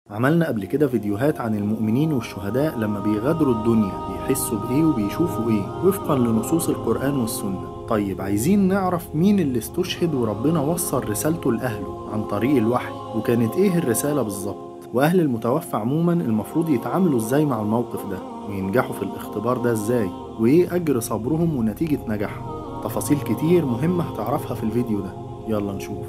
عملنا قبل كده فيديوهات عن المؤمنين والشهداء لما بيغادروا الدنيا بيحسوا بإيه وبيشوفوا إيه وفقا لنصوص القرآن والسنة طيب عايزين نعرف مين اللي استشهد وربنا وصل رسالته لأهله عن طريق الوحي وكانت إيه الرسالة بالظبط وأهل المتوفى عموما المفروض يتعاملوا إزاي مع الموقف ده وينجحوا في الاختبار ده إزاي وإيه أجر صبرهم ونتيجة نجاحهم تفاصيل كتير مهمة هتعرفها في الفيديو ده يلا نشوف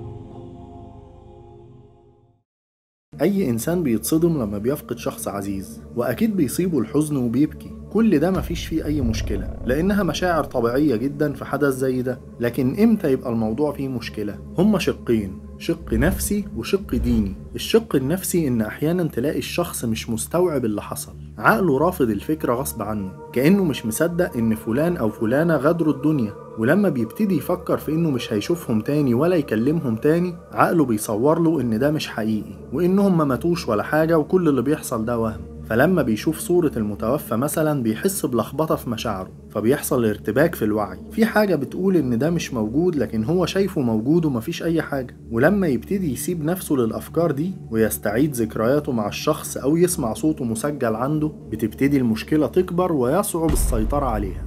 أي إنسان بيتصدم لما بيفقد شخص عزيز وأكيد بيصيبه الحزن وبيبكي كل ده مفيش فيه أي مشكلة لأنها مشاعر طبيعية جدا في حدث زي ده لكن إمتى يبقى الموضوع فيه مشكلة؟ هما شقين شق نفسي وشق ديني الشق النفسي إن أحيانا تلاقي الشخص مش مستوعب اللي حصل عقله رافض الفكرة غصب عنه كأنه مش مصدق إن فلان أو فلانة غادروا الدنيا ولما بيبتدي يفكر في إنه مش هيشوفهم تاني ولا يكلمهم تاني عقله بيصور له إن ده مش حقيقي وإنهم ما ماتوش ولا حاجة وكل اللي بيحصل ده وهم فلما بيشوف صورة المتوفى مثلا بيحس بلخبطة في مشاعره فبيحصل ارتباك في الوعي في حاجة بتقول إن ده مش موجود لكن هو شايفه موجود ومفيش أي حاجة ولما يبتدي يسيب نفسه للأفكار دي ويستعيد ذكرياته مع الشخص أو يسمع صوته مسجل عنده بتبتدي المشكلة تكبر ويصعب السيطرة عليها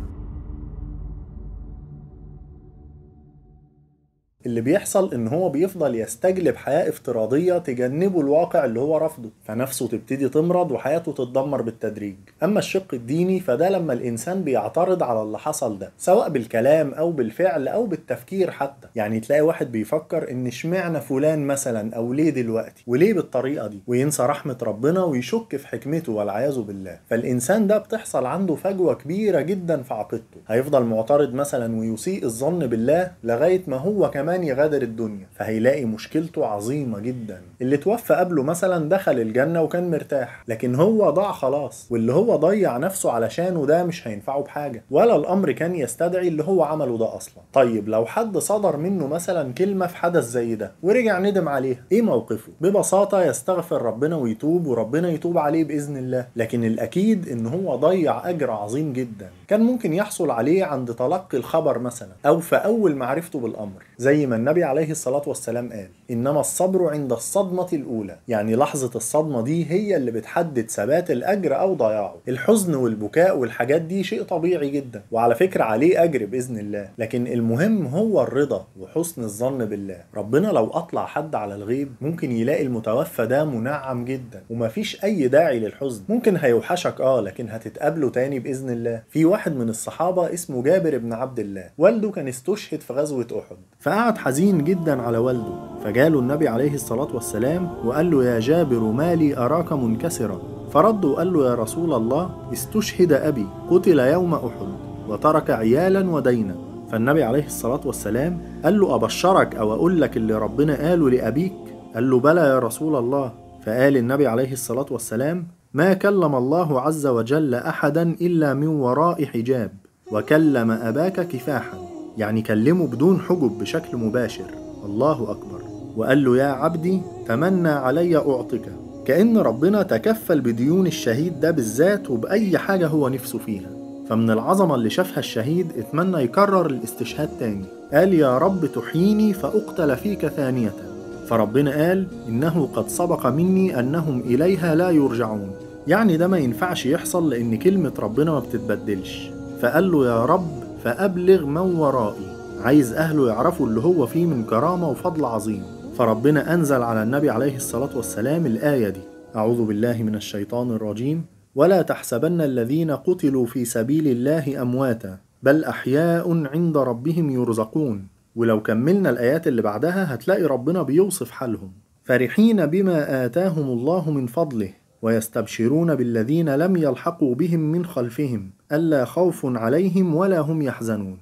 اللي بيحصل ان هو بيفضل يستجلب حياة افتراضية تجنبه الواقع اللي هو رافضه فنفسه تبتدي تمرض وحياته تتدمر بالتدريج اما الشق الديني فده لما الانسان بيعترض على اللي حصل ده سواء بالكلام او بالفعل او بالتفكير حتى يعني تلاقي واحد بيفكر ان اشمعنى فلان مثلا او ليه دلوقتي وليه بالطريقة دي وينسى رحمة ربنا ويشك في حكمته والعياذ بالله فالانسان ده بتحصل عنده فجوة كبيرة جدا في عقيدته هيفضل معترض مثلا ويسيء الظن بالله لغاية ما هو كمان كمان يغادر الدنيا فهيلاقي مشكلته عظيمة جدا اللي توفى قبله مثلا دخل الجنة وكان مرتاح لكن هو ضاع خلاص واللي هو ضيع نفسه علشانه ده مش هينفعه بحاجة ولا الأمر كان يستدعي اللي هو عمله ده أصلا طيب لو حد صدر منه مثلا كلمة في حدث زي ده ورجع ندم عليها ايه موقفه ببساطة يستغفر ربنا ويتوب وربنا يتوب عليه بإذن الله لكن الأكيد إن هو ضيع أجر عظيم جدا كان ممكن يحصل عليه عند تلقي الخبر مثلا أو في أول معرفته بالأمر زي ما النبي عليه الصلاة والسلام قال إنما الصبر عند الصدمة الأولى يعني لحظة الصدمة دي هي اللي بتحدد ثبات الأجر أو ضياعه الحزن والبكاء والحاجات دي شيء طبيعي جدا وعلى فكرة عليه أجر بإذن الله لكن المهم هو الرضا وحسن الظن بالله ربنا لو أطلع حد على الغيب ممكن يلاقي المتوفى ده منعم جدا ومفيش أي داعي للحزن ممكن هيوحشك آه لكن هتتقابله تاني بإذن الله في واحد من الصحابة اسمه جابر بن عبد الله والده كان استشهد في غزوة أحد فقعد حزين جدا على والده فجاله النبي عليه الصلاة والسلام وقال له يا جابر مالي أراك منكسرا فرد وقال له يا رسول الله استشهد أبي قتل يوم أحد وترك عيالا ودينا فالنبي عليه الصلاة والسلام قال له أبشرك أو أقول لك اللي ربنا قاله لأبيك قال له بلى يا رسول الله فقال النبي عليه الصلاة والسلام ما كلم الله عز وجل أحدا إلا من وراء حجاب وكلم أباك كفاحا يعني كلمه بدون حجب بشكل مباشر الله أكبر وقال له يا عبدي تمنى علي أعطك كأن ربنا تكفل بديون الشهيد ده بالذات وبأي حاجة هو نفسه فيها فمن العظمة اللي شافها الشهيد اتمنى يكرر الاستشهاد تاني قال يا رب تحييني فأقتل فيك ثانية فربنا قال إنه قد سبق مني أنهم إليها لا يرجعون يعني ده ما ينفعش يحصل لأن كلمة ربنا ما بتتبدلش فقال له يا رب فأبلغ من ورائي عايز أهله يعرفوا اللي هو فيه من كرامة وفضل عظيم فربنا أنزل على النبي عليه الصلاة والسلام الآية دي أعوذ بالله من الشيطان الرجيم ولا تحسبن الذين قتلوا في سبيل الله أمواتا بل أحياء عند ربهم يرزقون ولو كملنا الآيات اللي بعدها هتلاقي ربنا بيوصف حالهم فرحين بما آتاهم الله من فضله ويستبشرون بالذين لم يلحقوا بهم من خلفهم ألا خوف عليهم ولا هم يحزنون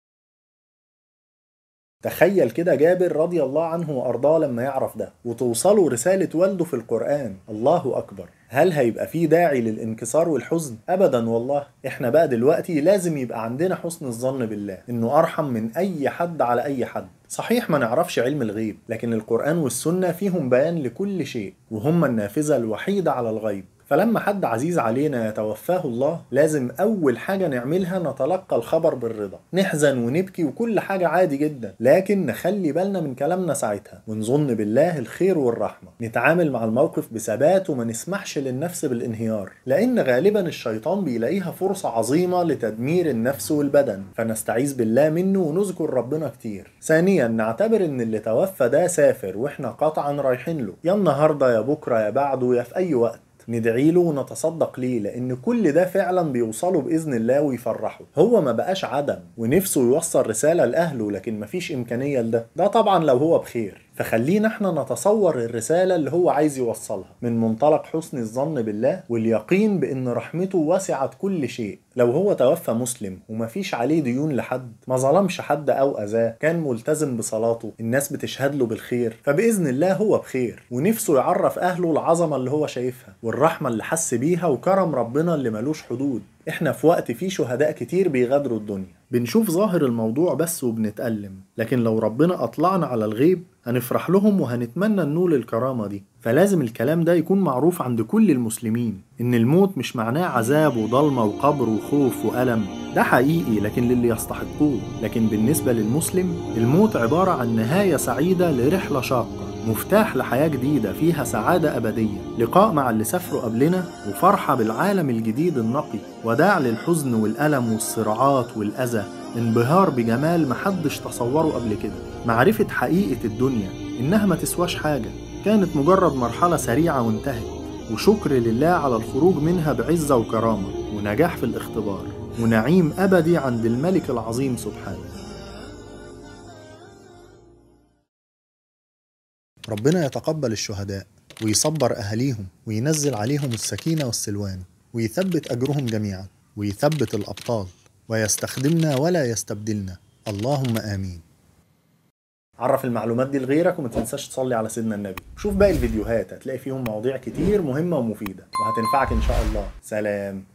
تخيل كده جابر رضي الله عنه وأرضاه لما يعرف ده وتوصله رسالة والده في القرآن الله أكبر هل هيبقى فيه داعي للانكسار والحزن؟ أبدا والله احنا بقى دلوقتي لازم يبقى عندنا حسن الظن بالله إنه أرحم من أي حد على أي حد صحيح ما نعرفش علم الغيب لكن القرآن والسنة فيهم بيان لكل شيء وهم النافذة الوحيدة على الغيب فلما حد عزيز علينا يتوفاه الله لازم أول حاجة نعملها نتلقى الخبر بالرضا نحزن ونبكي وكل حاجة عادي جدا لكن نخلي بالنا من كلامنا ساعتها ونظن بالله الخير والرحمة نتعامل مع الموقف بثبات وما نسمحش للنفس بالانهيار لأن غالبا الشيطان بيلاقيها فرصة عظيمة لتدمير النفس والبدن فنستعيذ بالله منه ونذكر ربنا كتير ثانيا نعتبر ان اللي توفى ده سافر واحنا قطعا رايحين له يا النهارده يا بكره يا بعده يا في اي وقت ندعي له ونتصدق ليه لان كل ده فعلا بيوصله باذن الله ويفرحه هو ما بقاش عدم ونفسه يوصل رساله لاهله لكن مفيش امكانيه لده ده طبعا لو هو بخير فخلينا احنا نتصور الرسالة اللي هو عايز يوصلها من منطلق حسن الظن بالله واليقين بان رحمته وسعت كل شيء لو هو توفى مسلم ومفيش عليه ديون لحد ما ظلمش حد او اذاه كان ملتزم بصلاته الناس بتشهد له بالخير فباذن الله هو بخير ونفسه يعرف اهله العظمة اللي هو شايفها والرحمة اللي حس بيها وكرم ربنا اللي ملوش حدود احنا في وقت فيه شهداء كتير بيغادروا الدنيا بنشوف ظاهر الموضوع بس وبنتألم لكن لو ربنا أطلعنا على الغيب هنفرح لهم وهنتمنى ننول الكرامة دي فلازم الكلام ده يكون معروف عند كل المسلمين إن الموت مش معناه عذاب وضلمة وقبر وخوف وألم ده حقيقي لكن للي يستحقوه لكن بالنسبة للمسلم الموت عبارة عن نهاية سعيدة لرحلة شاقة مفتاح لحياة جديدة فيها سعادة أبدية لقاء مع اللي سافروا قبلنا وفرحة بالعالم الجديد النقي وداع للحزن والألم والصراعات والأذى انبهار بجمال محدش تصوره قبل كده معرفة حقيقة الدنيا إنها ما تسواش حاجة كانت مجرد مرحلة سريعة وانتهت وشكر لله على الخروج منها بعزة وكرامة ونجاح في الاختبار ونعيم أبدي عند الملك العظيم سبحانه ربنا يتقبل الشهداء ويصبر أهاليهم وينزل عليهم السكينة والسلوان ويثبت أجرهم جميعا ويثبت الأبطال ويستخدمنا ولا يستبدلنا اللهم آمين عرف المعلومات دي لغيرك وما تنساش تصلي على سيدنا النبي شوف باقي الفيديوهات هتلاقي فيهم مواضيع كتير مهمة ومفيدة وهتنفعك إن شاء الله سلام